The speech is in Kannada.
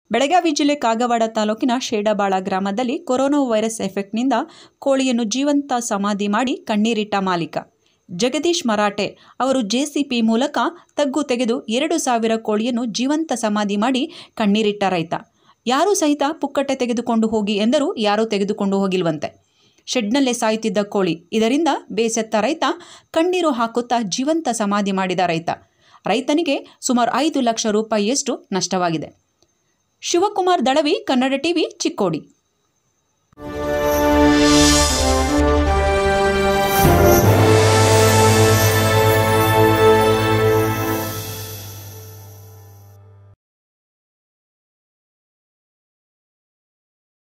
ಬೆಳಗಾವಿ ಜಿಲ್ಲೆ ಕಾಗವಾಡ ತಾಲೂಕಿನ ಶೇಡಬಾಳ ಗ್ರಾಮದಲ್ಲಿ ಕೊರೋನಾ ವೈರಸ್ ಎಫೆಕ್ಟ್ನಿಂದ ಕೋಳಿಯನ್ನು ಜೀವಂತ ಸಮಾಧಿ ಮಾಡಿ ಕಣ್ಣೀರಿಟ್ಟ ಮಾಲೀಕ ಜಗದೀಶ್ ಮರಾಠೆ ಅವರು ಜೆಸಿಪಿ ಮೂಲಕ ತಗ್ಗು ತೆಗೆದು ಎರಡು ಸಾವಿರ ಕೋಳಿಯನ್ನು ಜೀವಂತ ಸಮಾಧಿ ಮಾಡಿ ಕಣ್ಣೀರಿಟ್ಟ ರೈತ ಯಾರೂ ಸಹಿತ ಪುಕ್ಕಟ್ಟೆ ತೆಗೆದುಕೊಂಡು ಹೋಗಿ ಎಂದರೂ ಯಾರೂ ತೆಗೆದುಕೊಂಡು ಹೋಗಿಲ್ವಂತೆ ಶೆಡ್ನಲ್ಲೇ ಸಾಯುತ್ತಿದ್ದ ಕೋಳಿ ಇದರಿಂದ ಬೇಸೆತ್ತ ರೈತ ಕಣ್ಣೀರು ಹಾಕುತ್ತಾ ಜೀವಂತ ಸಮಾಧಿ ಮಾಡಿದ ರೈತ ರೈತನಿಗೆ ಸುಮಾರು ಐದು ಲಕ್ಷ ರೂಪಾಯಿಯಷ್ಟು ನಷ್ಟವಾಗಿದೆ ಶಿವಕುಮಾರ್ ದಳವಿ ಕನ್ನಡ ಟಿವಿ ಚಿಕ್ಕೋಡಿ